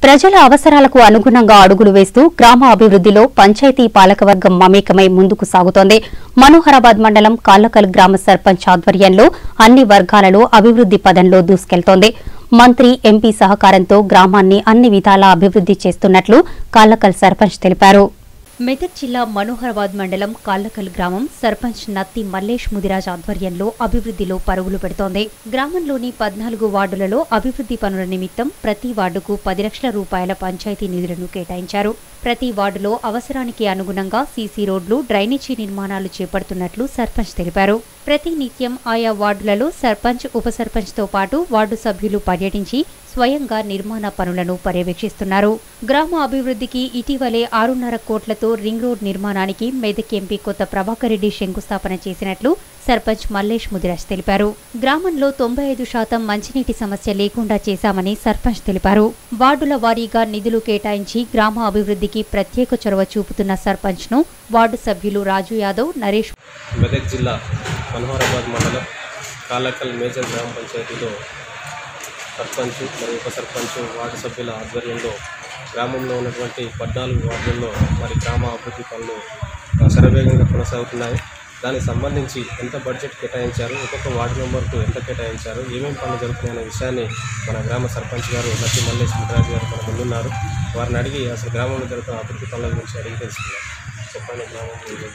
ప్రజల అవసరాలకు అనుగుణంగా అడుగులు వేస్తూ గ్రామ అభివృద్దిలో పంచాయతీ పాలకవర్గం మమేకమై ముందుకు సాగుతోంది మనోహరాబాద్ మండలం కాళ్లకల్ గ్రామ సర్పంచ్ ఆధ్వర్యంలో అన్ని వర్గాలలో అభివృద్ది పదంలో దూసుకెళ్తోంది మంత్రి ఎంపీ సహకారంతో గ్రామాన్ని అన్ని విధాలా అభివృద్ది చేస్తున్నట్లు కాళ్లకల్ సర్పంచ్ తెలిపారు మెదక్ జిల్లా మనోహరాబాద్ మండలం కాళ్లకల్ గ్రామం సర్పంచ్ నత్తి మల్లేష్ ముదిరాజ్ ఆధ్వర్యంలో అభివృద్దిలో పరుగులు పెడుతోంది గ్రామంలోని పద్నాలుగు వార్డులలో అభివృద్ది పనుల నిమిత్తం ప్రతి వార్డుకు పది లక్షల రూపాయల పంచాయతీ నిధులను కేటాయించారు ప్రతి వార్డులో అవసరానికి అనుగుణంగా సీసీ రోడ్లు డ్రైనేజీ నిర్మాణాలు చేపడుతున్నట్లు సర్పంచ్ తెలిపారు ప్రతి నిత్యం ఆయా వార్డులలో సర్పంచ్ ఉప సర్పంచ్తో పాటు వార్డు సభ్యులు పర్యటించి స్వయంగా నిర్మాణ పనులను పర్యవేక్షిస్తున్నారు గ్రామ అభివృద్ధికి ఇటీవలే ఆరున్నర కోట్లతో రింగ్ రోడ్ నిర్మాణానికి మెదక్ ఎంపీ కొత్త ప్రభాకర్ రెడ్డి శంకుస్థాపన చేసినట్లు సర్పంచ్ మల్లేష్ ముదిరాజ్ తెలిపారు గ్రామంలో తొంభై ఐదు శాతం మంచినీటి సమస్య లేకుండా చేశామని సర్పంచ్ తెలిపారు వార్డుల వారీగా నిధులు కేటాయించి గ్రామ అభివృద్ధికి ప్రత్యేక చొరవ చూపుతున్న సర్పంచ్ ను వార్డు సభ్యులు రాజు యాదవ్ నరేష్ మెదక్ జిల్లా మనోహరాబాద్ మండలం కాలకల్ మేజర్ గ్రామ పంచాయతీలో సర్పంచ్ మరియు ఉప సర్పంచ్ వార్డు సభ్యుల ఆధ్వర్యంలో గ్రామంలో ఉన్నటువంటి పద్నాలుగు వార్డుల్లో మరి గ్రామ అభివృద్ధి పనులు ఆ, శరవేగంగా కొనసాగుతున్నాయి దానికి సంబంధించి ఎంత బడ్జెట్ కేటాయించారు ఒక్కొక్క వార్డు మెంబర్కు ఎంత కేటాయించారు ఏమేమి పనులు జరుగుతున్నాయనే విషయాన్ని మన గ్రామ సర్పంచ్ గారు లక్ష్మీ మల్లేష్ ముద్రాజు గారు మన ముందున్నారు వారిని అడిగి అసలు గ్రామంలో జరుగుతున్న అభివృద్ధి పనుల గురించి అడిగి తెలుసుకున్నాం చెప్పండి గ్రామంలో ఏమేమి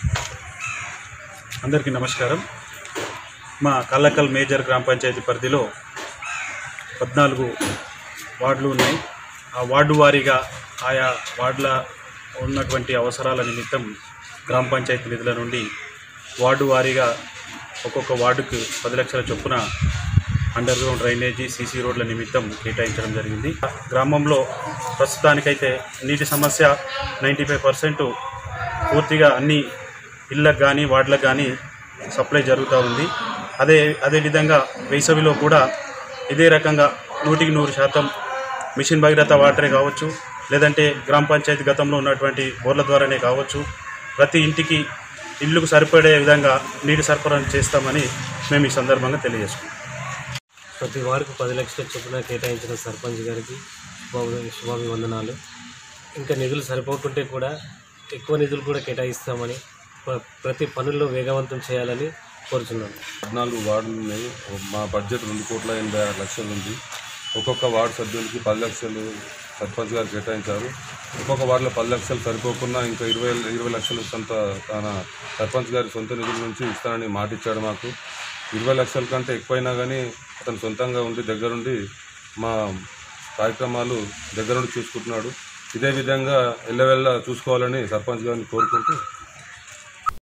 అందరికీ నమస్కారం మా కల్లకల్ మేజర్ గ్రామ పంచాయతీ పరిధిలో పద్నాలుగు వార్డులు ఉన్నాయి ఆ వార్డు వారీగా ఆయా వార్డుల ఉన్నటువంటి అవసరాల నిమిత్తం గ్రామ పంచాయతీ నిధుల నుండి వార్డు వారీగా ఒక్కొక్క వార్డుకు పది లక్షల చొప్పున అండర్ గ్రౌండ్ డ్రైనేజీ సీసీ రోడ్ల నిమిత్తం కేటాయించడం జరిగింది గ్రామంలో ప్రస్తుతానికైతే నీటి సమస్య నైంటీ ఫైవ్ పర్సెంట్ పూర్తిగా అన్ని ఇళ్ళకు కానీ వార్డులకు కానీ సప్లై జరుగుతూ ఉంది అదే అదేవిధంగా వేసవిలో కూడా ఇదే రకంగా నూటికి నూరు శాతం మిషన్ భగీరథ వాటరే కావచ్చు లేదంటే గ్రామ పంచాయతీ గతంలో ఉన్నటువంటి బోర్ల ద్వారానే కావచ్చు ప్రతి ఇంటికి ఇల్లుకు సరిపడే విధంగా నీటి సరఫరా చేస్తామని మేము ఈ సందర్భంగా తెలియజేసుకుంటాం ప్రతి వారికి పది లక్షల చొప్పున కేటాయించిన సర్పంచ్ గారికి శుభాభి శుభాభివందనాలు ఇంకా నిధులు సరిపోకుంటే కూడా ఎక్కువ నిధులు కూడా కేటాయిస్తామని ప్ర- ప్రతి పనుల్లో వేగవంతం చేయాలని కోరుచున్నాను పద్నాలుగు వార్డులు ఉన్నాయి మా బడ్జెట్ రెండు కోట్ల ఎనభై ఆరు లక్షలు ఉంది ఒక్కొక్క వార్డు సభ్యులకి పది లక్షలు సర్పంచ్ గారు కేటాయించారు ఒక్కొక్క వార్డులో పది లక్షలు సరిపోకుండా ఇంకా ఇరవై ఇరవై లక్షలు సొంత తన సర్పంచ్ గారి సొంత నిధుల నుంచి ఇస్తానని మాట ఇచ్చాడు మాకు ఇరవై లక్షల కంటే ఎక్కువైనా కానీ అతను సొంతంగా ఉండి దగ్గరుండి మా కార్యక్రమాలు దగ్గరుండి చూసుకుంటున్నాడు ఇదే విధంగా ఎల్లవెల్ల చూసుకోవాలని సర్పంచ్ గారిని కోరుకుంటూ